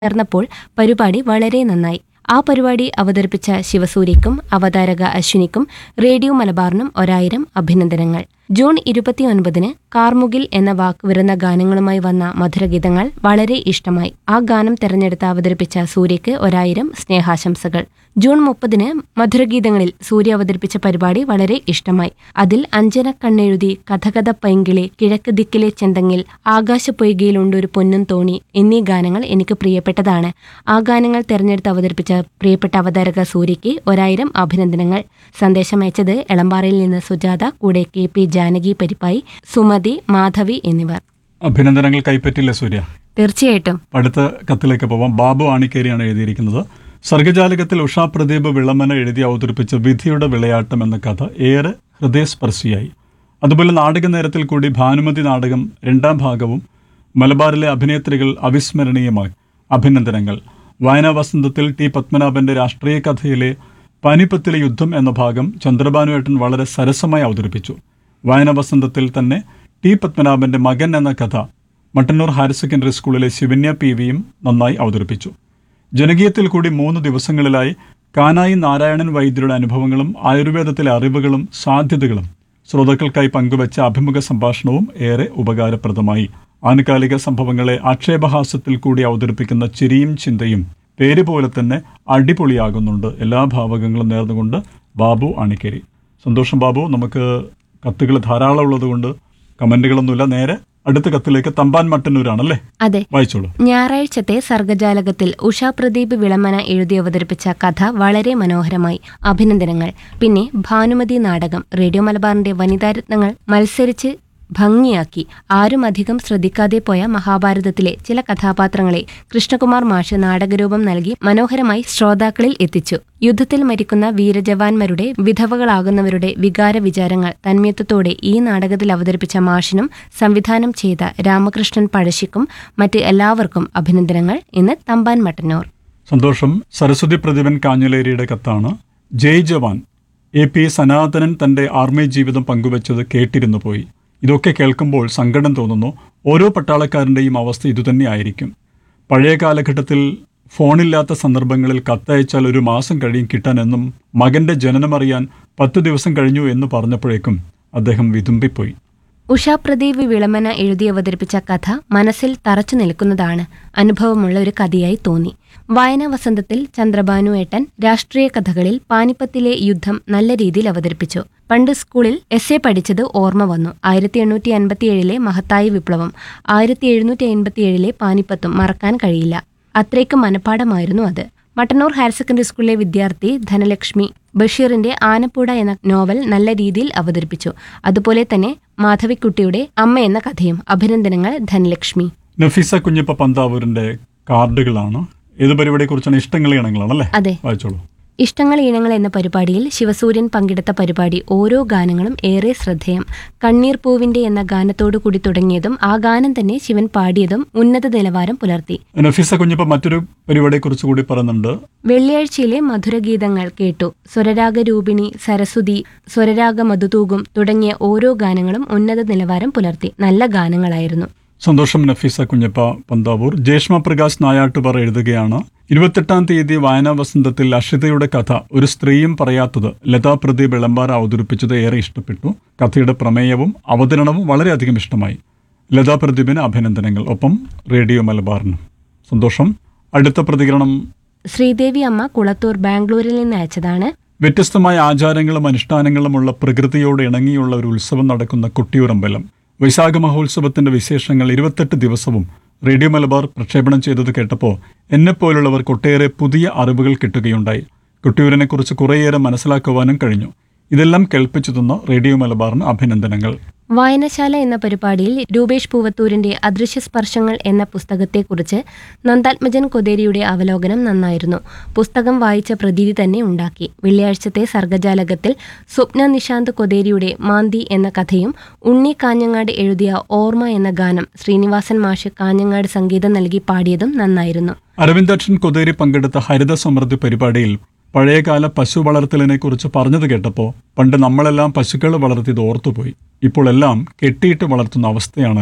ചേർന്നപ്പോൾ പരിപാടി വളരെ നന്നായി ആ പരിപാടി അവതരിപ്പിച്ച ശിവസൂര്യക്കും അവതാരക അശ്വിനിക്കും റേഡിയോ മലബാറിനും ഒരായിരം അഭിനന്ദനങ്ങൾ ജൂൺ ഇരുപത്തിയൊൻപതിന് കാർമുകിൽ എന്ന വാക്ക് വരുന്ന ഗാനങ്ങളുമായി വന്ന മധുരഗീതങ്ങൾ വളരെ ഇഷ്ടമായി ആ ഗാനം തെരഞ്ഞെടുത്ത് അവതരിപ്പിച്ച സൂര്യയ്ക്ക് ഒരായിരം സ്നേഹാശംസകൾ ജൂൺ മുപ്പതിന് മധുരഗീതങ്ങളിൽ സൂര്യ അവതരിപ്പിച്ച പരിപാടി വളരെ ഇഷ്ടമായി അതിൽ അഞ്ജന കണ്ണെഴുതി കഥകഥ പൈങ്കിളി കിഴക്ക് ദിക്കിലെ ചെന്തങ്ങിൽ ആകാശപ്പൊയ്കയിലുണ്ട് ഒരു പൊന്നും തോണി എന്നീ ഗാനങ്ങൾ എനിക്ക് പ്രിയപ്പെട്ടതാണ് ആ ഗാനങ്ങൾ തെരഞ്ഞെടുത്ത് അവതരിപ്പിച്ച പ്രിയപ്പെട്ട അവതാരക സൂര്യയ്ക്ക് ഒരായിരം അഭിനന്ദനങ്ങൾ സന്ദേശം അയച്ചത് എളമ്പാറയിൽ നിന്ന് സുജാത കൂടെ കെ പി ജാനകി പരിപ്പായി സുമതി മാധവി എന്നിവർ അഭിനന്ദനങ്ങൾ കൈപ്പറ്റില്ല സൂര്യ തീർച്ചയായിട്ടും അടുത്ത കത്തിലേക്ക് പോവാം ബാബു ആണിക്കേരിയാണ് എഴുതിയിരിക്കുന്നത് സർഗജാലകത്തിൽ ഉഷാ പ്രദീപ് വിളമന എഴുതി അവതരിപ്പിച്ച വിധിയുടെ വിളയാട്ടം എന്ന കഥ ഏറെ ഹൃദയസ്പർശിയായി അതുപോലെ നാടക നേരത്തിൽ കൂടി ഭാനുമതി നാടകം രണ്ടാം ഭാഗവും മലബാറിലെ അഭിനേത്രികൾ അവിസ്മരണീയമായി അഭിനന്ദനങ്ങൾ വായനാ വസന്തത്തിൽ ടി പത്മനാഭന്റെ രാഷ്ട്രീയ കഥയിലെ പാനിപ്പത്തിലെ യുദ്ധം എന്ന ഭാഗം ചന്ദ്രഭാനുവേട്ടൻ വളരെ സരസമായി അവതരിപ്പിച്ചു വായനാ വസന്തത്തിൽ തന്നെ ടി പത്മനാഭന്റെ മകൻ എന്ന കഥ മട്ടന്നൂർ ഹയർ സെക്കൻഡറി സ്കൂളിലെ ശിവന്യ പി വിയും നന്നായി അവതരിപ്പിച്ചു ജനകീയത്തിൽ കൂടി മൂന്ന് ദിവസങ്ങളിലായി കാനായി നാരായണൻ വൈദ്യരുടെ അനുഭവങ്ങളും ആയുർവേദത്തിലെ അറിവുകളും സാധ്യതകളും ശ്രോതാക്കൾക്കായി പങ്കുവച്ച അഭിമുഖ സംഭാഷണവും ഏറെ ഉപകാരപ്രദമായി ആനുകാലിക സംഭവങ്ങളെ ആക്ഷേപഹാസ്യത്തിൽ കൂടി അവതരിപ്പിക്കുന്ന ചിരിയും ചിന്തയും പേര് പോലെ തന്നെ അടിപൊളിയാകുന്നുണ്ട് എല്ലാ ഭാവകങ്ങളും നേർന്നുകൊണ്ട് ബാബു അണിക്കേരി സന്തോഷം ബാബു നമുക്ക് കത്തുകൾ ധാരാളം ഉള്ളതുകൊണ്ട് കമന്റുകളൊന്നുമില്ല നേരെ അടുത്ത കത്തിലേക്ക് തമ്പാൻ മട്ടന്നൂരാണല്ലേ അതെ വായിച്ചോളൂ ഞായറാഴ്ചത്തെ സർഗജാലകത്തിൽ ഉഷാ പ്രദീപ് വിളമന എഴുതി അവതരിപ്പിച്ച കഥ വളരെ മനോഹരമായി അഭിനന്ദനങ്ങൾ പിന്നെ ഭാനുമതി നാടകം റേഡിയോ മലബാറിന്റെ വനിതാരത്നങ്ങൾ മത്സരിച്ച് ഭംഗിയാക്കി ആരും അധികം ശ്രദ്ധിക്കാതെ പോയ മഹാഭാരതത്തിലെ ചില കഥാപാത്രങ്ങളെ കൃഷ്ണകുമാർ മാഷ് നാടകരൂപം നൽകി മനോഹരമായി ശ്രോതാക്കളിൽ എത്തിച്ചു യുദ്ധത്തിൽ മരിക്കുന്ന വീരജവാന്മാരുടെ വിധവകളാകുന്നവരുടെ വികാര വിചാരങ്ങൾ തന്മയത്വത്തോടെ ഈ നാടകത്തിൽ അവതരിപ്പിച്ച മാഷിനും സംവിധാനം ചെയ്ത രാമകൃഷ്ണൻ പഴശ്ശിക്കും മറ്റ് എല്ലാവർക്കും അഭിനന്ദനങ്ങൾ ഇന്ന് തമ്പാൻ മട്ടന്നൂർ സന്തോഷം സരസ്വതി പ്രതിഭൻ കാഞ്ഞിലേരിയുടെ കത്താണ് ജയ് ജവാൻ എ പി സനാതനൻ തന്റെ ആർമി ജീവിതം പങ്കുവച്ചത് കേട്ടിരുന്നു പോയി ഇതൊക്കെ കേൾക്കുമ്പോൾ സങ്കടം തോന്നുന്നു ഓരോ പട്ടാളക്കാരൻ്റെയും അവസ്ഥ ഇതുതന്നെയായിരിക്കും പഴയ കാലഘട്ടത്തിൽ ഫോണില്ലാത്ത സന്ദർഭങ്ങളിൽ കത്തയച്ചാൽ ഒരു മാസം കഴിയും കിട്ടാനെന്നും മകന്റെ ജനനമറിയാൻ പത്ത് ദിവസം കഴിഞ്ഞു എന്ന് പറഞ്ഞപ്പോഴേക്കും അദ്ദേഹം വിതുമ്പിപ്പോയി ഉഷാ പ്രദീപ് വിളമന എഴുതി അവതരിപ്പിച്ച കഥ മനസ്സിൽ തറച്ചു നിൽക്കുന്നതാണ് അനുഭവമുള്ള ഒരു കഥയായി തോന്നി വായനാ വസന്തത്തിൽ ചന്ദ്രഭാനു ഏട്ടൻ രാഷ്ട്രീയ കഥകളിൽ പാനിപ്പത്തിലെ യുദ്ധം നല്ല രീതിയിൽ അവതരിപ്പിച്ചു പണ്ട് സ്കൂളിൽ എസ് എ പഠിച്ചത് ഓർമ്മ വന്നു ആയിരത്തി എണ്ണൂറ്റി അൻപത്തിയേഴിലെ മഹത്തായ വിപ്ലവം ആയിരത്തി എഴുന്നൂറ്റി അൻപത്തിയേഴിലെ പാനിപ്പത്തും മറക്കാൻ കഴിയില്ല അത്രയ്ക്ക് മനഃപ്പാടമായിരുന്നു അത് മട്ടന്നൂർ ഹയർ സെക്കൻഡറി സ്കൂളിലെ വിദ്യാർത്ഥി ധനലക്ഷ്മി ബഷീറിന്റെ ആനപ്പൂട എന്ന നോവൽ നല്ല രീതിയിൽ അവതരിപ്പിച്ചു അതുപോലെ തന്നെ മാധവിക്കുട്ടിയുടെ അമ്മ എന്ന കഥയും അഭിനന്ദനങ്ങൾ ധനലക്ഷ്മി നഫീസ കുഞ്ഞപ്പ പന്താവൂരിന്റെ കാർഡുകളാണ് ഏത് പരിപാടിയെക്കുറിച്ചാണ് ഇഷ്ടങ്ങൾ ഇണങ്ങളാണല്ലേ അതെ വായിച്ചോളൂ ഇഷ്ടങ്ങൾ ഈണങ്ങൾ എന്ന പരിപാടിയിൽ ശിവസൂര്യൻ പങ്കെടുത്ത പരിപാടി ഓരോ ഗാനങ്ങളും ഏറെ ശ്രദ്ധേയം കണ്ണീർ പൂവിന്റെ എന്ന ഗാനത്തോടു കൂടി തുടങ്ങിയതും ആ ഗാനം തന്നെ ശിവൻ പാടിയതും ഉന്നത നിലവാരം പുലർത്തി നഫീസ കുഞ്ഞപ്പ മറ്റൊരു പരിപാടിയെക്കുറിച്ച് കൂടി പറയുന്നുണ്ട് വെള്ളിയാഴ്ചയിലെ മധുരഗീതങ്ങൾ കേട്ടു സ്വരരാഗരൂപിണി സരസ്വതി സ്വരരാഗ മധുതൂകും തുടങ്ങിയ ഓരോ ഗാനങ്ങളും ഉന്നത നിലവാരം പുലർത്തി നല്ല ഗാനങ്ങളായിരുന്നു സന്തോഷം നഫീസ കുഞ്ഞപ്പ പന്താവൂർ ജേഷ്മ പ്രകാശ് നായാട്ടുപറ എഴുതുകയാണ് ഇരുപത്തെട്ടാം തീയതി വായനാ വസന്തത്തിൽ അഷിതയുടെ കഥ ഒരു സ്ത്രീയും പറയാത്തത് ലതാ പ്രദീപ് ഇളമ്പാറ അവതരിപ്പിച്ചത് ഏറെ ഇഷ്ടപ്പെട്ടു കഥയുടെ പ്രമേയവും അവതരണവും വളരെയധികം ഇഷ്ടമായി ലതാ പ്രദീപിന് അഭിനന്ദനങ്ങൾ ഒപ്പം റേഡിയോ മലബാറിനും സന്തോഷം അടുത്ത പ്രതികരണം ശ്രീദേവി അമ്മ കുളത്തൂർ ബാംഗ്ലൂരിൽ നിന്ന് അയച്ചതാണ് വ്യത്യസ്തമായ ആചാരങ്ങളും അനുഷ്ഠാനങ്ങളുമുള്ള പ്രകൃതിയോട് ഇണങ്ങിയുള്ള ഒരു ഉത്സവം നടക്കുന്ന കൊട്ടിയൂരമ്പലം വൈശാഖ മഹോത്സവത്തിന്റെ വിശേഷങ്ങൾ ഇരുപത്തെട്ട് ദിവസവും റേഡിയോ മലബാർ പ്രക്ഷേപണം ചെയ്തത് കേട്ടപ്പോൾ എന്നെപ്പോലുള്ളവർക്ക് ഒട്ടേറെ പുതിയ അറിവുകൾ കിട്ടുകയുണ്ടായി കൊട്ടിയൂരിനെക്കുറിച്ച് കുറേയേറെ മനസ്സിലാക്കുവാനും കഴിഞ്ഞു ഇതെല്ലാം കേൾപ്പിച്ചു തന്ന റേഡിയോ മലബാറിന് അഭിനന്ദനങ്ങൾ വായനശാല എന്ന പരിപാടിയിൽ രൂപേഷ് പൂവത്തൂരിന്റെ അദൃശ്യ സ്പർശങ്ങൾ എന്ന പുസ്തകത്തെക്കുറിച്ച് നന്ദാത്മജൻ കൊതേരിയുടെ അവലോകനം നന്നായിരുന്നു പുസ്തകം വായിച്ച പ്രതീതി തന്നെ ഉണ്ടാക്കി വെള്ളിയാഴ്ചത്തെ സർഗജാലകത്തിൽ സ്വപ്ന നിശാന്ത് കൊതേരിയുടെ മാന്തി എന്ന കഥയും ഉണ്ണി കാഞ്ഞങ്ങാട് എഴുതിയ ഓർമ്മ എന്ന ഗാനം ശ്രീനിവാസൻ മാഷ് കാഞ്ഞങ്ങാട് സംഗീതം നൽകി പാടിയതും നന്നായിരുന്നു അരവിന്ദാക്ഷൻ കൊതേരി പങ്കെടുത്ത ഹരിത സമൃദ്ധി പരിപാടിയിൽ പഴയകാല പശു വളർത്തലിനെ കുറിച്ച് പറഞ്ഞത് കേട്ടപ്പോൾ പണ്ട് നമ്മളെല്ലാം പശുക്കൾ വളർത്തിയത് ഓർത്തുപോയി ഇപ്പോൾ എല്ലാം കെട്ടിയിട്ട് വളർത്തുന്ന അവസ്ഥയാണല്ലോ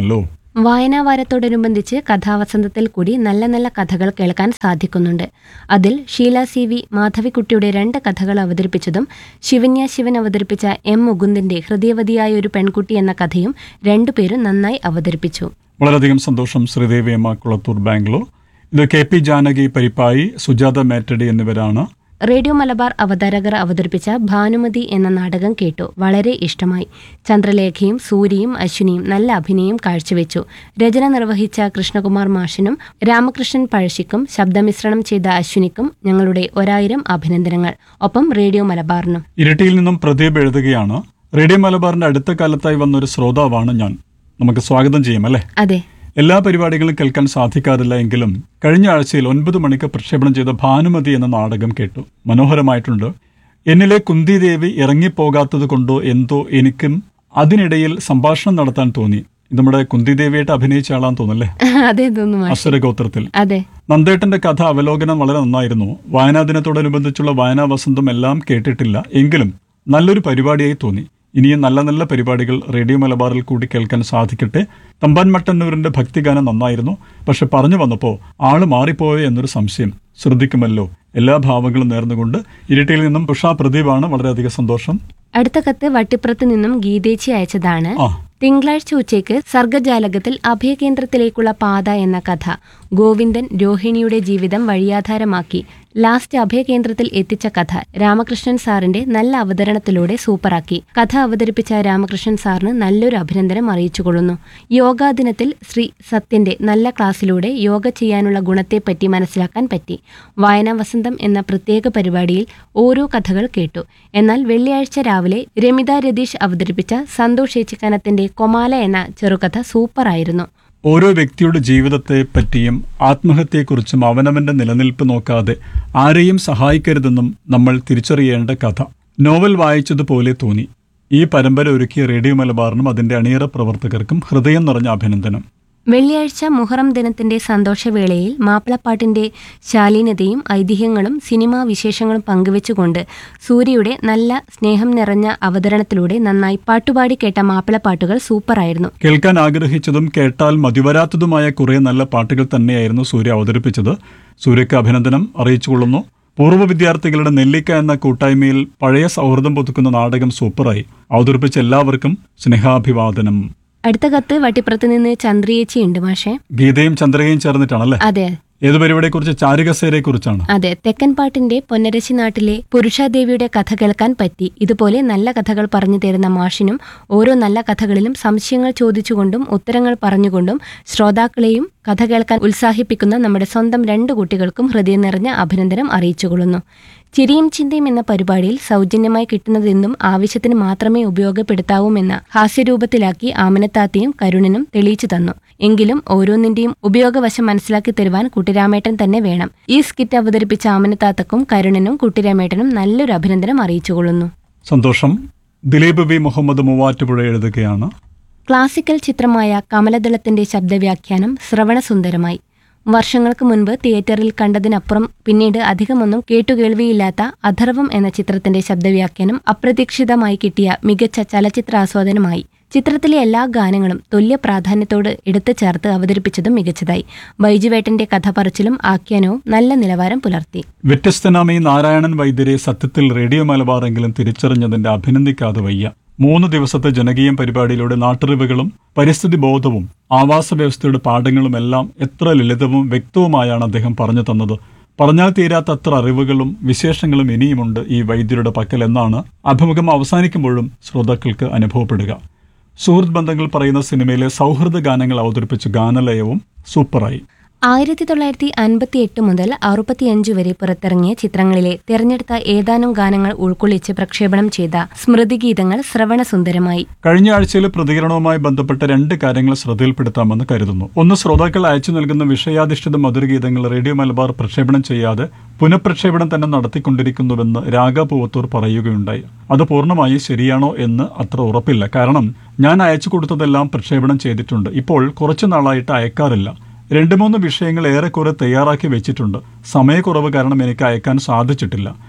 വായനാവാരത്തോടനുബന്ധിച്ച് കഥാവസന്തത്തിൽ കൂടി നല്ല നല്ല കഥകൾ കേൾക്കാൻ സാധിക്കുന്നുണ്ട് അതിൽ ഷീല സി വി മാധവിക്കുട്ടിയുടെ രണ്ട് കഥകൾ അവതരിപ്പിച്ചതും ശിവന്യ ശിവൻ അവതരിപ്പിച്ച എം മുകുന്ദിന്റെ ഹൃദയവതിയായ ഒരു പെൺകുട്ടി എന്ന കഥയും രണ്ടുപേരും നന്നായി അവതരിപ്പിച്ചു വളരെയധികം സന്തോഷം ശ്രീദേവി അമ്മ കുളത്തൂർ ബാംഗ്ലൂർ ഇത് കെ പി ജാനകി പരിപ്പായി സുജാത മേറ്റടി എന്നിവരാണ് റേഡിയോ മലബാർ അവതാരകർ അവതരിപ്പിച്ച ഭാനുമതി എന്ന നാടകം കേട്ടു വളരെ ഇഷ്ടമായി ചന്ദ്രലേഖയും സൂര്യയും അശ്വിനിയും നല്ല അഭിനയം കാഴ്ചവെച്ചു രചന നിർവഹിച്ച കൃഷ്ണകുമാർ മാഷിനും രാമകൃഷ്ണൻ പഴശ്ശിക്കും ശബ്ദമിശ്രണം ചെയ്ത അശ്വിനിക്കും ഞങ്ങളുടെ ഒരായിരം അഭിനന്ദനങ്ങൾ ഒപ്പം റേഡിയോ മലബാറിനും ഇരട്ടിയിൽ നിന്നും പ്രദീപ് എഴുതുകയാണ് റേഡിയോ മലബാറിന്റെ അടുത്ത കാലത്തായി വന്നൊരു ശ്രോതാവാണ് ഞാൻ നമുക്ക് സ്വാഗതം ചെയ്യും അല്ലേ അതെ എല്ലാ പരിപാടികളും കേൾക്കാൻ സാധിക്കാറില്ല എങ്കിലും കഴിഞ്ഞ ആഴ്ചയിൽ ഒൻപത് മണിക്ക് പ്രക്ഷേപണം ചെയ്ത ഭാനുമതി എന്ന നാടകം കേട്ടു മനോഹരമായിട്ടുണ്ട് എന്നിലെ കുന്തിദേവി ഇറങ്ങിപ്പോകാത്തത് കൊണ്ടോ എന്തോ എനിക്കും അതിനിടയിൽ സംഭാഷണം നടത്താൻ തോന്നി ഇത് നമ്മുടെ കുന്തിദേവിയായിട്ട് അഭിനയിച്ച ആളാന്ന് തോന്നല്ലേ അതെ തോന്നുന്നു അസുരഗോത്രത്തിൽ അതെ നന്ദേട്ടന്റെ കഥ അവലോകനം വളരെ നന്നായിരുന്നു വായനാ ദിനത്തോടനുബന്ധിച്ചുള്ള വായനാ വസന്തം എല്ലാം കേട്ടിട്ടില്ല എങ്കിലും നല്ലൊരു പരിപാടിയായി തോന്നി ഇനിയും നല്ല നല്ല പരിപാടികൾ റേഡിയോ മലബാറിൽ കൂടി കേൾക്കാൻ സാധിക്കട്ടെ തമ്പാൻ മട്ടന്നൂരിന്റെ ഭക്തിഗാനം നന്നായിരുന്നു പക്ഷെ പറഞ്ഞു വന്നപ്പോൾ ആള് മാറിപ്പോയോ എന്നൊരു സംശയം ശ്രദ്ധിക്കുമല്ലോ എല്ലാ ഭാവങ്ങളും നേർന്നുകൊണ്ട് ഇരിട്ടിയിൽ നിന്നും ഉഷാ പ്രദീപാണ് വളരെയധികം സന്തോഷം അടുത്ത കത്ത് വട്ടിപ്പുറത്ത് നിന്നും ഗീതേച്ചി അയച്ചതാണ് ആ തിങ്കളാഴ്ച ഉച്ചയ്ക്ക് സർഗജാലകത്തിൽ അഭയകേന്ദ്രത്തിലേക്കുള്ള പാത എന്ന കഥ ഗോവിന്ദൻ രോഹിണിയുടെ ജീവിതം വഴിയാധാരമാക്കി ലാസ്റ്റ് അഭയകേന്ദ്രത്തിൽ എത്തിച്ച കഥ രാമകൃഷ്ണൻ സാറിന്റെ നല്ല അവതരണത്തിലൂടെ സൂപ്പറാക്കി കഥ അവതരിപ്പിച്ച രാമകൃഷ്ണൻ സാറിന് നല്ലൊരു അഭിനന്ദനം അറിയിച്ചുകൊള്ളുന്നു യോഗാ ദിനത്തിൽ ശ്രീ സത്യന്റെ നല്ല ക്ലാസ്സിലൂടെ യോഗ ചെയ്യാനുള്ള ഗുണത്തെപ്പറ്റി മനസ്സിലാക്കാൻ പറ്റി വായനാ വസന്തം എന്ന പ്രത്യേക പരിപാടിയിൽ ഓരോ കഥകൾ കേട്ടു എന്നാൽ വെള്ളിയാഴ്ച രാവിലെ രമിത രതീഷ് അവതരിപ്പിച്ച സന്തോഷ് ഏച്ചിക്കാനത്തിന്റെ കൊമാല എന്ന ചെറുകഥ സൂപ്പറായിരുന്നു ഓരോ വ്യക്തിയുടെ ജീവിതത്തെ പറ്റിയും ആത്മഹത്യയെക്കുറിച്ചും അവനവന്റെ നിലനിൽപ്പ് നോക്കാതെ ആരെയും സഹായിക്കരുതെന്നും നമ്മൾ തിരിച്ചറിയേണ്ട കഥ നോവൽ വായിച്ചതുപോലെ തോന്നി ഈ പരമ്പര ഒരുക്കിയ റേഡിയോ മലബാറിനും അതിന്റെ അണിയറ പ്രവർത്തകർക്കും ഹൃദയം നിറഞ്ഞ അഭിനന്ദനം വെള്ളിയാഴ്ച മുഹറം ദിനത്തിന്റെ സന്തോഷവേളയിൽ മാപ്പിളപ്പാട്ടിന്റെ ശാലീനതയും ഐതിഹ്യങ്ങളും സിനിമാ വിശേഷങ്ങളും പങ്കുവെച്ചുകൊണ്ട് സൂര്യയുടെ നല്ല സ്നേഹം നിറഞ്ഞ അവതരണത്തിലൂടെ നന്നായി പാട്ടുപാടി കേട്ട മാപ്പിളപ്പാട്ടുകൾ സൂപ്പറായിരുന്നു കേൾക്കാൻ ആഗ്രഹിച്ചതും കേട്ടാൽ മതിവരാത്തതുമായ കുറെ നല്ല പാട്ടുകൾ തന്നെയായിരുന്നു സൂര്യ അവതരിപ്പിച്ചത് സൂര്യക്ക് അഭിനന്ദനം അറിയിച്ചുകൊള്ളുന്നു പൂർവ്വ വിദ്യാർത്ഥികളുടെ നെല്ലിക്ക എന്ന കൂട്ടായ്മയിൽ പഴയ സൗഹൃദം പുതുക്കുന്ന നാടകം സൂപ്പറായി അവതരിപ്പിച്ച എല്ലാവർക്കും സ്നേഹാഭിവാദനം അടുത്ത കത്ത് വട്ടിപ്പുറത്ത് നിന്ന് ചന്ദ്രിയേച്ചി ഉണ്ട് മാഷേ ഗീതയും ചന്ദ്രകയും ചേർന്നിട്ടാണല്ലേ അതെ ഏത് പരിപാടിയെക്കുറിച്ച് ചാരുകസേരയെ കുറിച്ചാണ് അതെ തെക്കൻ പാട്ടിന്റെ പൊന്നരശി നാട്ടിലെ പുരുഷാദേവിയുടെ കഥ കേൾക്കാൻ പറ്റി ഇതുപോലെ നല്ല കഥകൾ പറഞ്ഞു തരുന്ന മാഷിനും ഓരോ നല്ല കഥകളിലും സംശയങ്ങൾ ചോദിച്ചുകൊണ്ടും ഉത്തരങ്ങൾ പറഞ്ഞുകൊണ്ടും ശ്രോതാക്കളെയും കഥ കേൾക്കാൻ ഉത്സാഹിപ്പിക്കുന്ന നമ്മുടെ സ്വന്തം രണ്ട് കുട്ടികൾക്കും ഹൃദയം നിറഞ്ഞ അഭിനന്ദനം അറിയിച്ചുകൊള്ളുന്നു ചിരിയും ചിന്തയും എന്ന പരിപാടിയിൽ സൗജന്യമായി കിട്ടുന്നതെന്നും ആവശ്യത്തിന് മാത്രമേ ഉപയോഗപ്പെടുത്താവൂമെന്ന ഹാസ്യരൂപത്തിലാക്കി ആമനത്താത്തയും കരുണനും തെളിയിച്ചു തന്നു എങ്കിലും ഓരോന്നിന്റെയും ഉപയോഗവശം മനസ്സിലാക്കി തരുവാൻ കുട്ടിരാമേട്ടൻ തന്നെ വേണം ഈ സ്കിറ്റ് അവതരിപ്പിച്ച ആമനത്താത്തക്കും കരുണനും കുട്ടിരാമേട്ടനും നല്ലൊരു അഭിനന്ദനം അറിയിച്ചുകൊള്ളുന്നു സന്തോഷം ദിലീപ് വി മുഹമ്മദ് മൂവാറ്റുപുഴ എഴുതുകയാണ് ക്ലാസിക്കൽ ചിത്രമായ കമലദളത്തിന്റെ ശബ്ദവ്യാഖ്യാനം ശ്രവണസുന്ദരമായി വർഷങ്ങൾക്ക് മുൻപ് തിയേറ്ററിൽ കണ്ടതിനപ്പുറം പിന്നീട് അധികമൊന്നും കേട്ടുകേൾവിയില്ലാത്ത അഥർവം എന്ന ചിത്രത്തിന്റെ ശബ്ദവ്യാഖ്യാനം അപ്രതീക്ഷിതമായി കിട്ടിയ മികച്ച ചലച്ചിത്രാസ്വാദനമായി ചിത്രത്തിലെ എല്ലാ ഗാനങ്ങളും തുല്യ പ്രാധാന്യത്തോട് എടുത്തു ചേർത്ത് അവതരിപ്പിച്ചതും മികച്ചതായി ബൈജുവേട്ടന്റെ കഥ പറച്ചിലും ആഖ്യാനവും നല്ല നിലവാരം പുലർത്തി വ്യത്യസ്തനാമി നാരായണൻ വൈദ്യരെ സത്യത്തിൽ റേഡിയോ മലബാറെങ്കിലും തിരിച്ചറിഞ്ഞതിന്റെ അഭിനന്ദിക്കാതെ വയ്യ മൂന്ന് ദിവസത്തെ ജനകീയ പരിപാടിയിലൂടെ നാട്ടറിവുകളും പരിസ്ഥിതി ബോധവും ആവാസ വ്യവസ്ഥയുടെ പാഠങ്ങളും എല്ലാം എത്ര ലളിതവും വ്യക്തവുമായാണ് അദ്ദേഹം പറഞ്ഞു തന്നത് പറഞ്ഞാൽ തീരാത്ത അത്ര അറിവുകളും വിശേഷങ്ങളും ഇനിയുമുണ്ട് ഈ വൈദ്യരുടെ പക്കൽ എന്നാണ് അഭിമുഖം അവസാനിക്കുമ്പോഴും ശ്രോതാക്കൾക്ക് അനുഭവപ്പെടുക സുഹൃത്ത് ബന്ധങ്ങൾ പറയുന്ന സിനിമയിലെ സൗഹൃദ ഗാനങ്ങൾ അവതരിപ്പിച്ച ഗാനലയവും സൂപ്പറായി ആയിരത്തി തൊള്ളായിരത്തി അൻപത്തി എട്ട് മുതൽ അറുപത്തിയഞ്ച് വരെ പുറത്തിറങ്ങിയ ചിത്രങ്ങളിലെ തിരഞ്ഞെടുത്ത ഏതാനും ഗാനങ്ങൾ ഉൾക്കൊള്ളിച്ച് പ്രക്ഷേപണം ചെയ്ത സ്മൃതിഗീതങ്ങൾ ശ്രവണസുന്ദരമായി കഴിഞ്ഞ ആഴ്ചയിൽ പ്രതികരണവുമായി ബന്ധപ്പെട്ട രണ്ട് കാര്യങ്ങൾ ശ്രദ്ധയിൽപ്പെടുത്താമെന്ന് കരുതുന്നു ഒന്ന് ശ്രോതാക്കൾ അയച്ചു നൽകുന്ന വിഷയാധിഷ്ഠിത മധുരഗീതങ്ങൾ റേഡിയോ മലബാർ പ്രക്ഷേപണം ചെയ്യാതെ പുനഃപ്രക്ഷേപണം തന്നെ നടത്തിക്കൊണ്ടിരിക്കുന്നുവെന്ന് രാഗ പൂവത്തൂർ പറയുകയുണ്ടായി അത് പൂർണ്ണമായി ശരിയാണോ എന്ന് അത്ര ഉറപ്പില്ല കാരണം ഞാൻ അയച്ചു കൊടുത്തതെല്ലാം പ്രക്ഷേപണം ചെയ്തിട്ടുണ്ട് ഇപ്പോൾ കുറച്ചു നാളായിട്ട് അയക്കാറില്ല രണ്ട് മൂന്ന് വിഷയങ്ങൾ ഏറെക്കുറെ തയ്യാറാക്കി വെച്ചിട്ടുണ്ട് സമയക്കുറവ് കാരണം എനിക്ക് അയക്കാൻ സാധിച്ചിട്ടില്ല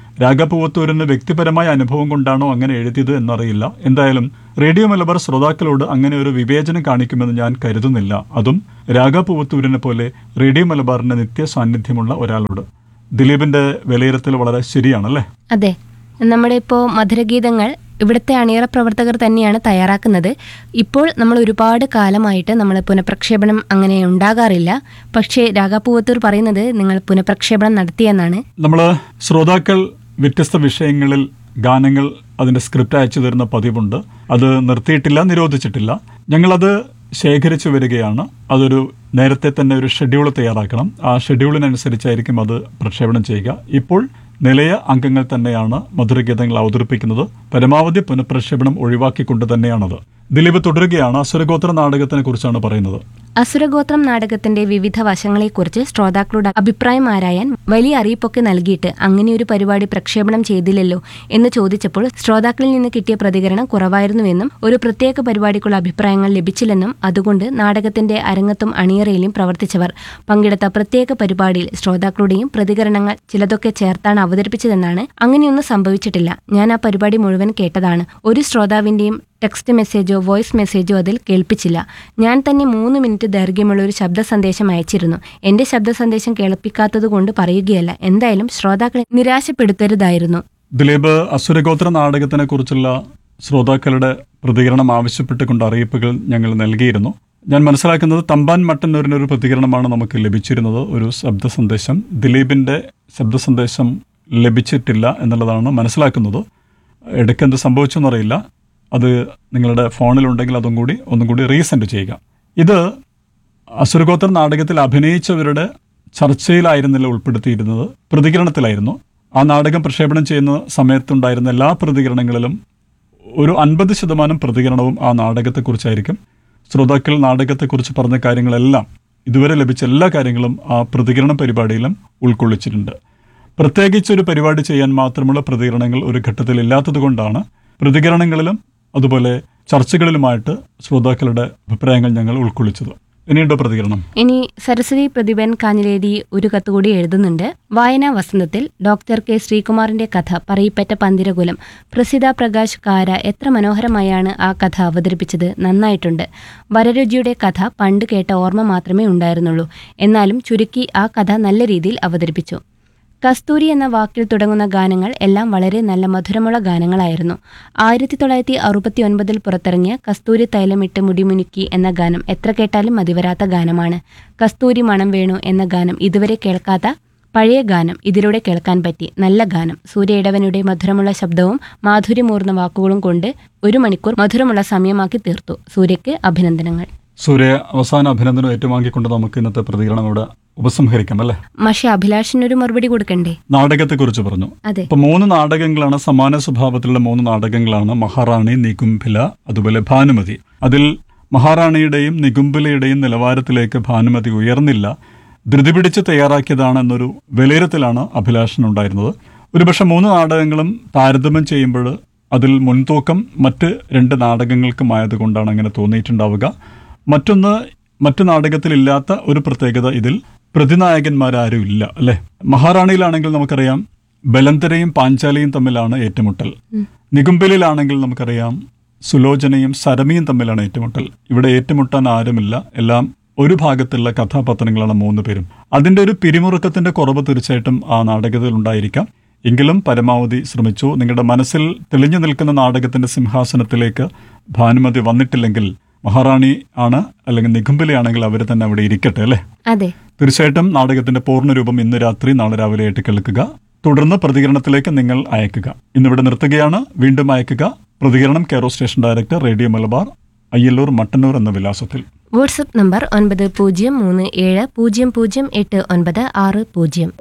രാഗപൂവത്തൂരിന് വ്യക്തിപരമായ അനുഭവം കൊണ്ടാണോ അങ്ങനെ എഴുതിയത് എന്നറിയില്ല എന്തായാലും റേഡിയോ മലബാർ ശ്രോതാക്കളോട് അങ്ങനെ ഒരു വിവേചനം കാണിക്കുമെന്ന് ഞാൻ കരുതുന്നില്ല അതും രാഗപൂവത്തൂരിനെ പോലെ റേഡിയോ മലബാറിന്റെ നിത്യ സാന്നിധ്യമുള്ള ഒരാളോട് ദിലീപിന്റെ വിലയിരുത്തൽ വളരെ ശരിയാണല്ലേ അതെ നമ്മുടെ ഇപ്പോൾ മധുരഗീതങ്ങൾ ഇവിടുത്തെ അണിയറ പ്രവർത്തകർ തന്നെയാണ് തയ്യാറാക്കുന്നത് ഇപ്പോൾ നമ്മൾ ഒരുപാട് കാലമായിട്ട് നമ്മൾ പുനഃപ്രക്ഷേപണം അങ്ങനെ ഉണ്ടാകാറില്ല പക്ഷേ രാഗാപൂവത്തൂർ പറയുന്നത് നിങ്ങൾ പുനഃപ്രക്ഷേപണം നടത്തിയെന്നാണ് നമ്മൾ ശ്രോതാക്കൾ വ്യത്യസ്ത വിഷയങ്ങളിൽ ഗാനങ്ങൾ അതിന്റെ സ്ക്രിപ്റ്റ് അയച്ചു തരുന്ന പതിവുണ്ട് അത് നിർത്തിയിട്ടില്ല നിരോധിച്ചിട്ടില്ല ഞങ്ങളത് ശേഖരിച്ചു വരികയാണ് അതൊരു നേരത്തെ തന്നെ ഒരു ഷെഡ്യൂൾ തയ്യാറാക്കണം ആ ഷെഡ്യൂളിനനുസരിച്ചായിരിക്കും അത് പ്രക്ഷേപണം ചെയ്യുക ഇപ്പോൾ നിലയ അംഗങ്ങൾ തന്നെയാണ് മധുരഗീതങ്ങൾ അവതരിപ്പിക്കുന്നത് പരമാവധി പുനഃപ്രക്ഷേപണം ഒഴിവാക്കിക്കൊണ്ട് തന്നെയാണത് ദിലീപ് തുടരുകയാണ് അസുരഗോത്ര നാടകത്തിനെ കുറിച്ചാണ് പറയുന്നത് അസുരഗോത്രം നാടകത്തിന്റെ വിവിധ വശങ്ങളെക്കുറിച്ച് ശ്രോതാക്കളുടെ അഭിപ്രായം ആരായാൻ വലിയ അറിയിപ്പൊക്കെ നൽകിയിട്ട് അങ്ങനെ ഒരു പരിപാടി പ്രക്ഷേപണം ചെയ്തില്ലല്ലോ എന്ന് ചോദിച്ചപ്പോൾ ശ്രോതാക്കളിൽ നിന്ന് കിട്ടിയ പ്രതികരണം കുറവായിരുന്നുവെന്നും ഒരു പ്രത്യേക പരിപാടിക്കുള്ള അഭിപ്രായങ്ങൾ ലഭിച്ചില്ലെന്നും അതുകൊണ്ട് നാടകത്തിന്റെ അരങ്ങത്തും അണിയറയിലും പ്രവർത്തിച്ചവർ പങ്കെടുത്ത പ്രത്യേക പരിപാടിയിൽ ശ്രോതാക്കളുടെയും പ്രതികരണങ്ങൾ ചിലതൊക്കെ ചേർത്താണ് അവതരിപ്പിച്ചതെന്നാണ് അങ്ങനെയൊന്നും സംഭവിച്ചിട്ടില്ല ഞാൻ ആ പരിപാടി മുഴുവൻ കേട്ടതാണ് ഒരു ശ്രോതാവിന്റെയും ടെക്സ്റ്റ് മെസ്സേജോ വോയിസ് മെസ്സേജോ അതിൽ കേൾപ്പിച്ചില്ല ഞാൻ തന്നെ മൂന്ന് മിനിറ്റ് ദൈർഘ്യമുള്ള ഒരു ശബ്ദ സന്ദേശം അയച്ചിരുന്നു എന്റെ ശബ്ദ സന്ദേശം കേൾപ്പിക്കാത്തതുകൊണ്ട് പറയുകയല്ല എന്തായാലും ശ്രോതാക്കളെ നിരാശപ്പെടുത്തരുതായിരുന്നു ദിലീപ് അസുരഗോത്ര നാടകത്തിനെ കുറിച്ചുള്ള ശ്രോതാക്കളുടെ പ്രതികരണം ആവശ്യപ്പെട്ടുകൊണ്ട് അറിയിപ്പുകൾ ഞങ്ങൾ നൽകിയിരുന്നു ഞാൻ മനസ്സിലാക്കുന്നത് തമ്പാൻ മട്ടന്നൂരിന് ഒരു പ്രതികരണമാണ് നമുക്ക് ലഭിച്ചിരുന്നത് ഒരു ശബ്ദ സന്ദേശം ദിലീപിന്റെ ശബ്ദ സന്ദേശം ലഭിച്ചിട്ടില്ല എന്നുള്ളതാണ് മനസ്സിലാക്കുന്നത് ഇടയ്ക്ക് എന്ത് സംഭവിച്ചെന്നറിയില്ല അത് നിങ്ങളുടെ ഫോണിലുണ്ടെങ്കിൽ അതും കൂടി ഒന്നും കൂടി റീസെൻഡ് ചെയ്യുക ഇത് അസുരഗോത്ര നാടകത്തിൽ അഭിനയിച്ചവരുടെ ചർച്ചയിലായിരുന്നില്ല ഉൾപ്പെടുത്തിയിരുന്നത് പ്രതികരണത്തിലായിരുന്നു ആ നാടകം പ്രക്ഷേപണം ചെയ്യുന്ന സമയത്തുണ്ടായിരുന്ന എല്ലാ പ്രതികരണങ്ങളിലും ഒരു അൻപത് ശതമാനം പ്രതികരണവും ആ നാടകത്തെക്കുറിച്ചായിരിക്കും ശ്രോതാക്കൾ നാടകത്തെക്കുറിച്ച് പറഞ്ഞ കാര്യങ്ങളെല്ലാം ഇതുവരെ ലഭിച്ച എല്ലാ കാര്യങ്ങളും ആ പ്രതികരണ പരിപാടിയിലും ഉൾക്കൊള്ളിച്ചിട്ടുണ്ട് പ്രത്യേകിച്ച് ഒരു പരിപാടി ചെയ്യാൻ മാത്രമുള്ള പ്രതികരണങ്ങൾ ഒരു ഘട്ടത്തിൽ ഇല്ലാത്തതുകൊണ്ടാണ് പ്രതികരണങ്ങളിലും അതുപോലെ ചർച്ചകളിലുമായിട്ട് ശ്രോതാക്കളുടെ അഭിപ്രായങ്ങൾ ഞങ്ങൾ ഉൾക്കൊള്ളിച്ചത് ഇനിയുണ്ടോ പ്രതികരണം ഇനി സരസ്വതി പ്രതിഭൻ കാഞ്ഞിലേരി ഒരു കത്ത് കൂടി എഴുതുന്നുണ്ട് വായനാ വസന്തത്തിൽ ഡോക്ടർ കെ ശ്രീകുമാറിന്റെ കഥ പറയിപ്പറ്റ പന്തിരകുലം പ്രസിദ്ധ പ്രകാശ് കാര എത്ര മനോഹരമായാണ് ആ കഥ അവതരിപ്പിച്ചത് നന്നായിട്ടുണ്ട് വരരുചിയുടെ കഥ പണ്ട് കേട്ട ഓർമ്മ മാത്രമേ ഉണ്ടായിരുന്നുള്ളൂ എന്നാലും ചുരുക്കി ആ കഥ നല്ല രീതിയിൽ അവതരിപ്പിച്ചു കസ്തൂരി എന്ന വാക്കിൽ തുടങ്ങുന്ന ഗാനങ്ങൾ എല്ലാം വളരെ നല്ല മധുരമുള്ള ഗാനങ്ങളായിരുന്നു ആയിരത്തി തൊള്ളായിരത്തി അറുപത്തി ഒൻപതിൽ പുറത്തിറങ്ങിയ കസ്തൂരി തൈലമിട്ട് മുടിമുനുക്കി എന്ന ഗാനം എത്ര കേട്ടാലും മതിവരാത്ത ഗാനമാണ് കസ്തൂരി മണം വേണു എന്ന ഗാനം ഇതുവരെ കേൾക്കാത്ത പഴയ ഗാനം ഇതിലൂടെ കേൾക്കാൻ പറ്റി നല്ല ഗാനം സൂര്യ ഇടവനുടെ മധുരമുള്ള ശബ്ദവും മാധുര്യമൂർന്ന വാക്കുകളും കൊണ്ട് ഒരു മണിക്കൂർ മധുരമുള്ള സമയമാക്കി തീർത്തു സൂര്യയ്ക്ക് അഭിനന്ദനങ്ങൾ സൂര്യ അവസാന അഭിനന്ദനം ഏറ്റുവാങ്ങിക്കൊണ്ട് നമുക്ക് ഇന്നത്തെ പ്രതികരണം ഇവിടെ ഉപസംഹരിക്കാം അല്ലേ പക്ഷെ അഭിലാഷിനൊരു മറുപടി കൊടുക്കണ്ടേ നാടകത്തെക്കുറിച്ച് പറഞ്ഞു അതെ ഇപ്പൊ മൂന്ന് നാടകങ്ങളാണ് സമാന സ്വഭാവത്തിലുള്ള മൂന്ന് നാടകങ്ങളാണ് മഹാറാണി നികുംഭില അതുപോലെ ഭാനുമതി അതിൽ മഹാറാണിയുടെയും നികുംഭിലയുടെയും നിലവാരത്തിലേക്ക് ഭാനുമതി ഉയർന്നില്ല ധൃതി പിടിച്ച് തയ്യാറാക്കിയതാണെന്നൊരു വിലയിരുത്തലാണ് അഭിലാഷനുണ്ടായിരുന്നത് ഒരുപക്ഷെ മൂന്ന് നാടകങ്ങളും താരതമ്യം ചെയ്യുമ്പോൾ അതിൽ മുൻതൂക്കം മറ്റ് രണ്ട് നാടകങ്ങൾക്കുമായതുകൊണ്ടാണ് അങ്ങനെ തോന്നിയിട്ടുണ്ടാവുക മറ്റൊന്ന് മറ്റു നാടകത്തിലില്ലാത്ത ഒരു പ്രത്യേകത ഇതിൽ പ്രതിനായകന്മാരാരും ഇല്ല അല്ലെ മഹാറാണിയിലാണെങ്കിൽ നമുക്കറിയാം ബലന്തരയും പാഞ്ചാലിയും തമ്മിലാണ് ഏറ്റുമുട്ടൽ നികുംബലിലാണെങ്കിൽ നമുക്കറിയാം സുലോചനയും സരമിയും തമ്മിലാണ് ഏറ്റുമുട്ടൽ ഇവിടെ ഏറ്റുമുട്ടാൻ ആരുമില്ല എല്ലാം ഒരു ഭാഗത്തുള്ള കഥാപാത്രങ്ങളാണ് മൂന്ന് പേരും അതിന്റെ ഒരു പിരിമുറുക്കത്തിന്റെ കുറവ് തീർച്ചയായിട്ടും ആ നാടകത്തിൽ ഉണ്ടായിരിക്കാം എങ്കിലും പരമാവധി ശ്രമിച്ചു നിങ്ങളുടെ മനസ്സിൽ തെളിഞ്ഞു നിൽക്കുന്ന നാടകത്തിന്റെ സിംഹാസനത്തിലേക്ക് ഭാനുമതി വന്നിട്ടില്ലെങ്കിൽ മഹാറാണി ആണ് അല്ലെങ്കിൽ നികുംബലിയാണെങ്കിൽ അവർ തന്നെ അവിടെ ഇരിക്കട്ടെ അല്ലേ അതെ തീർച്ചയായിട്ടും നാടകത്തിന്റെ പൂർണ്ണരൂപം ഇന്ന് രാത്രി നാളെ രാവിലെ ആയിട്ട് കേൾക്കുക തുടർന്ന് പ്രതികരണത്തിലേക്ക് നിങ്ങൾ അയക്കുക ഇന്നിവിടെ നിർത്തുകയാണ് വീണ്ടും അയക്കുക പ്രതികരണം care of station director radio Malabar Ayyallur Mattannur എന്ന വിലാസത്തിൽ വാട്സപ്പ് നമ്പർ ഒൻപത് പൂജ്യം മൂന്ന് ഏഴ് പൂജ്യം പൂജ്യം എട്ട് ഒൻപത് ആറ് പൂജ്യം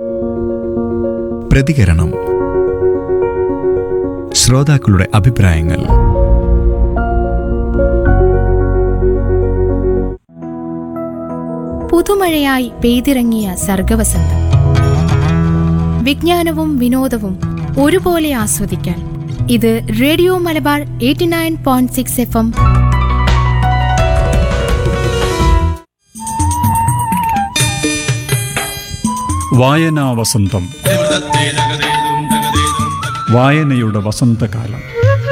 പ്രതികരണം ശ്രോതാക്കളുടെ അഭിപ്രായങ്ങൾ പുതുമഴയായി പെയ്തിറങ്ങിയ സർഗവസന്തം വിജ്ഞാനവും വിനോദവും ഒരുപോലെ ആസ്വദിക്കാൻ ഇത് radio Malabar eighty nine point six F M വായനാ വസന്തം ദേവദത്തേ ജഗദേതും ജഗദേതും വായനയുടെ വസന്തകാലം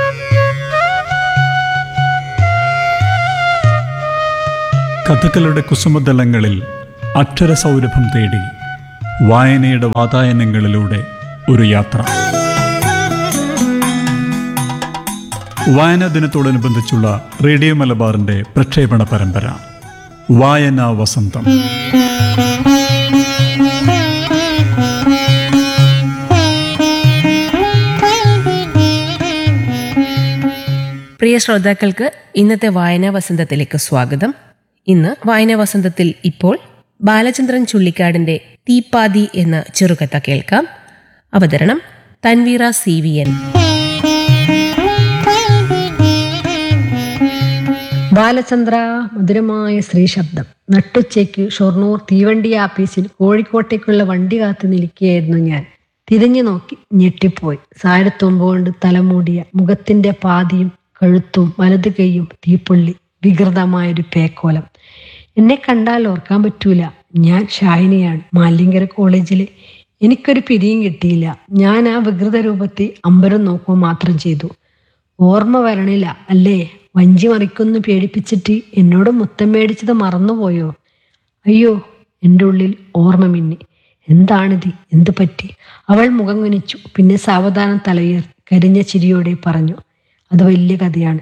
കഥകളുടെ കുസുമതലങ്ങളിൽ അക്ഷരസൗരഭം തേടി വായനയുടെ വാതായനങ്ങളിലൂടെ ഒരു യാത്ര വായനാ ദിനത്തോടനുബന്ധിച്ചുള്ള റേഡിയോ മലബാറിന്റെ പ്രക്ഷേപണ പരമ്പര വായനാ വസന്തം പ്രിയ ശ്രോതാക്കൾക്ക് ഇന്നത്തെ വായനാ വസന്തത്തിലേക്ക് സ്വാഗതം ഇന്ന് വായനാ വസന്തത്തിൽ ഇപ്പോൾ ബാലചന്ദ്രൻ ചുള്ളിക്കാടിന്റെ തീപ്പാതി എന്ന ചെറുകഥ കേൾക്കാം അവതരണം Tanveera C V N Balachandra മധുരമായ സ്ത്രീ ശബ്ദം നട്ടുച്ചയ്ക്ക് ഷൊർണൂർ തീവണ്ടി ആപ്പീസിൽ കോഴിക്കോട്ടേക്കുള്ള വണ്ടി കാത്തു നിൽക്കുകയായിരുന്നു ഞാൻ തിരിഞ്ഞു നോക്കി ഞെട്ടിപ്പോയി സാരത്തുമ്പ് കൊണ്ട് തലമൂടിയ മുഖത്തിന്റെ പാതിയും കഴുത്തും വലതു കൈയും തീപ്പൊള്ളി വികൃതമായൊരു പേക്കോലം എന്നെ കണ്ടാൽ ഓർക്കാൻ പറ്റൂല ഞാൻ ഷാഹിനിയാണ് മാലിങ്കര കോളേജിലെ എനിക്കൊരു പിരിയും കിട്ടിയില്ല ഞാൻ ആ വികൃത രൂപത്തെ അമ്പരം നോക്കുക മാത്രം ചെയ്തു ഓർമ്മ വരണില്ല അല്ലേ വഞ്ചി മറിക്കൊന്ന് പേടിപ്പിച്ചിട്ട് എന്നോട് മുത്തം മേടിച്ചത് മറന്നുപോയോ അയ്യോ എൻ്റെ ഉള്ളിൽ ഓർമ്മ മിന്നി എന്താണിത് എന്ത് പറ്റി അവൾ മുഖം കുനിച്ചു പിന്നെ സാവധാനം തലയുയർ കരിഞ്ഞ ചിരിയോടെ പറഞ്ഞു അത് വലിയ കഥയാണ്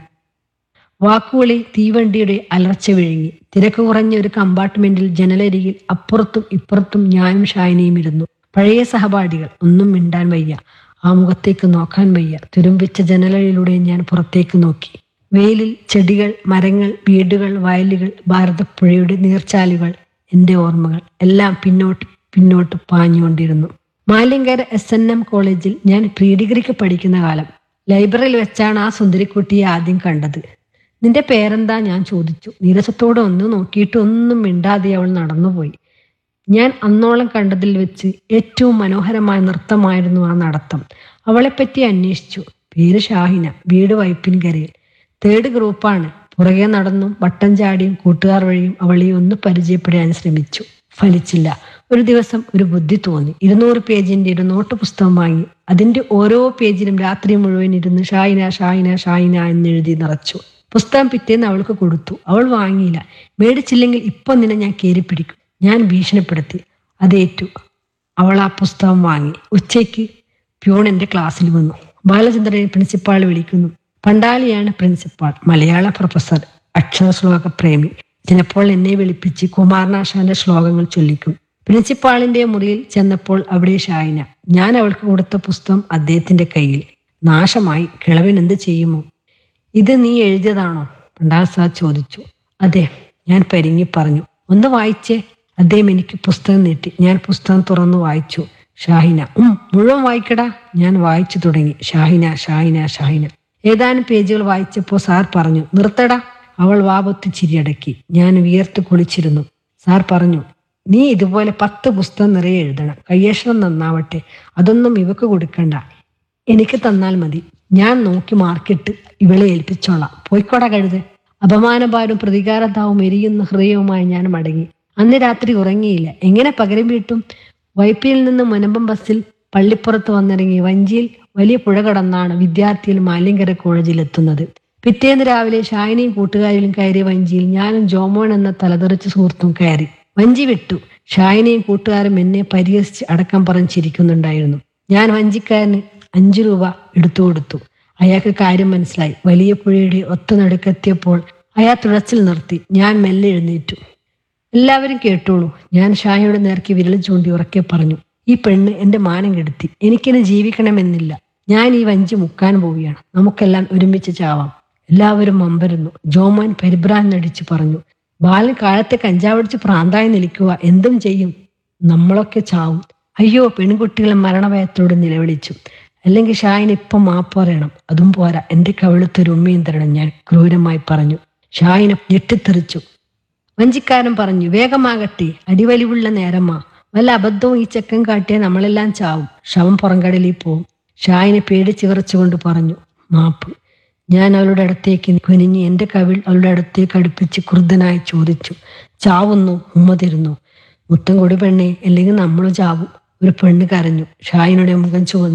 വാക്കുകളിൽ തീവണ്ടിയുടെ അലർച്ച വിഴുങ്ങി തിരക്ക് കുറഞ്ഞ ഒരു കമ്പാർട്ട്മെന്റിൽ ജനലരികിൽ അപ്പുറത്തും ഇപ്പുറത്തും ഞാനും ഷായനയും ഇരുന്നു പഴയ സഹപാഠികൾ ഒന്നും മിണ്ടാൻ വയ്യ ആ മുഖത്തേക്ക് നോക്കാൻ വയ്യ തുരുമ്പിച്ച ജനലകളിലൂടെ ഞാൻ പുറത്തേക്ക് നോക്കി വെയിലിൽ ചെടികൾ മരങ്ങൾ വീടുകൾ വയലുകൾ ഭാരതപ്പുഴയുടെ നീർച്ചാലുകൾ എൻ്റെ ഓർമ്മകൾ എല്ലാം പിന്നോട്ട് പിന്നോട്ട് പാഞ്ഞുകൊണ്ടിരുന്നു മാലിങ്കര എസ് എൻ എം കോളേജിൽ ഞാൻ പ്രീ ഡിഗ്രിക്ക് പഠിക്കുന്ന കാലം ലൈബ്രറിയിൽ വെച്ചാണ് ആ സുന്ദരിക്കുട്ടിയെ ആദ്യം കണ്ടത് നിന്റെ പേരെന്താ ഞാൻ ചോദിച്ചു നീരസത്തോടെ ഒന്ന് നോക്കിയിട്ട് ഒന്നും മിണ്ടാതെ അവൾ നടന്നുപോയി ഞാൻ അന്നോളം കണ്ടതിൽ വെച്ച് ഏറ്റവും മനോഹരമായ നൃത്തമായിരുന്നു ആ നടത്തം അവളെപ്പറ്റി അന്വേഷിച്ചു പേര് ഷാഹിന വീട് വൈപ്പിൻകരയിൽ തേർഡ് ഗ്രൂപ്പാണ് പുറകെ നടന്നും വട്ടം ചാടിയും കൂട്ടുകാർ വഴിയും അവളെ ഒന്ന് പരിചയപ്പെടാൻ ശ്രമിച്ചു ഫലിച്ചില്ല ഒരു ദിവസം ഒരു ബുദ്ധി തോന്നി ഇരുന്നൂറ് പേജിന്റെ ഒരു നോട്ട് പുസ്തകം വാങ്ങി അതിന്റെ ഓരോ പേജിലും രാത്രി മുഴുവൻ ഇരുന്ന് ഷായിന ഷായിന ഷായിന എന്ന് എഴുതി നിറച്ചു പുസ്തകം പിറ്റേന്ന് അവൾക്ക് കൊടുത്തു അവൾ വാങ്ങിയില്ല മേടിച്ചില്ലെങ്കിൽ ഇപ്പൊ നിന്നെ ഞാൻ കയറി പിടിക്കും ഞാൻ ഭീഷണിപ്പെടുത്തി അതേറ്റു അവൾ ആ പുസ്തകം വാങ്ങി ഉച്ചയ്ക്ക് പ്യൂൺ എന്റെ ക്ലാസ്സിൽ വന്നു ബാലചന്ദ്രനെ പ്രിൻസിപ്പാൾ വിളിക്കുന്നു പണ്ടാലിയാണ് പ്രിൻസിപ്പാൾ മലയാള പ്രൊഫസർ അക്ഷര ശ്ലോക പ്രേമി ചിലപ്പോൾ എന്നെ വിളിപ്പിച്ച് കുമാരനാശാന്റെ ശ്ലോകങ്ങൾ ചൊല്ലിക്കും പ്രിൻസിപ്പാളിന്റെ മുറിയിൽ ചെന്നപ്പോൾ അവിടെ ഷായിന ഞാൻ അവൾക്ക് കൊടുത്ത പുസ്തകം അദ്ദേഹത്തിന്റെ കയ്യിൽ നാശമായി കിളവൻ എന്ത് ചെയ്യുമോ ഇത് നീ എഴുതിയതാണോ പണ്ടാൽ സാർ ചോദിച്ചു അതെ ഞാൻ പരിങ്ങി പറഞ്ഞു ഒന്ന് വായിച്ചേ അദ്ദേഹം എനിക്ക് പുസ്തകം നീട്ടി ഞാൻ പുസ്തകം തുറന്നു വായിച്ചു ഷാഹിന ഉം മുഴുവൻ വായിക്കടാ ഞാൻ വായിച്ചു തുടങ്ങി ഷാഹിന ഷാഹിന ഷാഹിന ഏതാനും പേജുകൾ വായിച്ചപ്പോൾ സാർ പറഞ്ഞു നിർത്തടാ അവൾ വാപൊത്തി ചിരിയടക്കി ഞാൻ വിയർത്ത് കുളിച്ചിരുന്നു സാർ പറഞ്ഞു നീ ഇതുപോലെ പത്ത് പുസ്തകം നിറയെ എഴുതണം കയ്യക്ഷരം നന്നാവട്ടെ അതൊന്നും ഇവക്ക് കൊടുക്കണ്ട എനിക്ക് തന്നാൽ മതി ഞാൻ നോക്കി മാർക്കിട്ട് ഇവളെ ഏൽപ്പിച്ചോളാം പോയിക്കോടാ കഴുത് അപമാനഭാരം പ്രതികാരതാവും എരിയുന്ന ഹൃദയവുമായി ഞാൻ മടങ്ങി അന്ന് രാത്രി ഉറങ്ങിയില്ല എങ്ങനെ പകരം വീട്ടും വൈപ്പിയിൽ നിന്ന് മുനമ്പം ബസ്സിൽ പള്ളിപ്പുറത്ത് വന്നിറങ്ങി വഞ്ചിയിൽ വലിയ പുഴ കടന്നാണ് വിദ്യാർത്ഥികൾ മാലിങ്കര കോളേജിൽ എത്തുന്നത് പിറ്റേന്ന് രാവിലെ ഷായനിയും കൂട്ടുകാരിലും കയറിയ വഞ്ചിയിൽ ഞാനും ജോമോൻ എന്ന തലതെറിച്ച സുഹൃത്തും കയറി വഞ്ചി വിട്ടു ഷായനിയും കൂട്ടുകാരും എന്നെ പരിഹസിച്ച് അടക്കം പറഞ്ഞ് ചിരിക്കുന്നുണ്ടായിരുന്നു ഞാൻ വഞ്ചിക്കാരന് അഞ്ചു രൂപ എടുത്തു കൊടുത്തു അയാൾക്ക് കാര്യം മനസ്സിലായി വലിയ പുഴയുടെ ഒത്ത നടുക്കെത്തിയപ്പോൾ അയാൾ തുഴച്ചിൽ നിർത്തി ഞാൻ മെല്ലെ എഴുന്നേറ്റു എല്ലാവരും കേട്ടോളൂ ഞാൻ ഷായയുടെ നേർക്ക് വിരൽ ചൂണ്ടി ഉറക്കെ പറഞ്ഞു ഈ പെണ്ണ് എന്റെ മാനം കെടുത്തി എനിക്കിനി ജീവിക്കണമെന്നില്ല ഞാൻ ഈ വഞ്ചി മുക്കാൻ പോവുകയാണ് നമുക്കെല്ലാം ഒരുമിച്ച് ചാവാം എല്ലാവരും അമ്പരുന്നു ജോമാൻ പരിഭ്രാൻ നടിച്ചു പറഞ്ഞു ബാലൻ കാലത്തെ കഞ്ചാവടിച്ച് പ്രാന്തായി നിൽക്കുക എന്തും ചെയ്യും നമ്മളൊക്കെ ചാവും അയ്യോ പെൺകുട്ടികൾ മരണഭയത്തോട് നിലവിളിച്ചു അല്ലെങ്കിൽ ഷായൻ ഇപ്പം മാപ്പ് പറയണം അതും പോരാ എന്റെ കവിളത്തൊരു ഉമ്മയും തരണം ഞാൻ ക്രൂരമായി പറഞ്ഞു ഷായിനെ ഞെട്ടിത്തെറിച്ചു വഞ്ചിക്കാരൻ പറഞ്ഞു വേഗമാകട്ടെ അടിവലിവുള്ള നേരമാ വല്ല അബദ്ധവും ഈ ചെക്കൻ കാട്ടിയാൽ നമ്മളെല്ലാം ചാവും ശവം പുറംകടലിൽ പോവും ഷായിനെ പേടിച്ച് വിറച്ചുകൊണ്ട് പറഞ്ഞു മാപ്പ് ഞാൻ അവളുടെ അടുത്തേക്ക് കുനിഞ്ഞ് എന്റെ കവിൾ അവളുടെ അടുത്തേക്ക് അടുപ്പിച്ച് ക്രുദ്ധനായി ചോദിച്ചു ചാവുന്നു ഉമ്മ തരുന്നു മുത്തം കൊടി പെണ്ണെ അല്ലെങ്കിൽ നമ്മൾ ചാവും ഒരു പെണ്ണ് കരഞ്ഞു ഷായിനുടെ മുഖം ചുവന്നു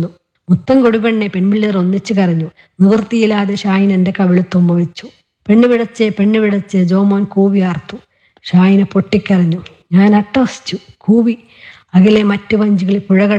മുത്തം കൊടുപെണ്ണെ പെൺപിള്ളേർ ഒന്നിച്ചു കരഞ്ഞു നിവൃത്തിയില്ലാതെ ഷായിൻ എന്റെ കവിളുത്തുമ്മ വെച്ചു പെണ്ണ് പിടച്ചേ പെണ്ണ് പിടച്ചേ ജോമോൻ കൂവിയാർത്തു ഷായിനെ പൊട്ടിക്കരഞ്ഞു ഞാൻ അട്ടഹസിച്ചു കൂവി അകലെ മറ്റു വഞ്ചികളിൽ പുഴ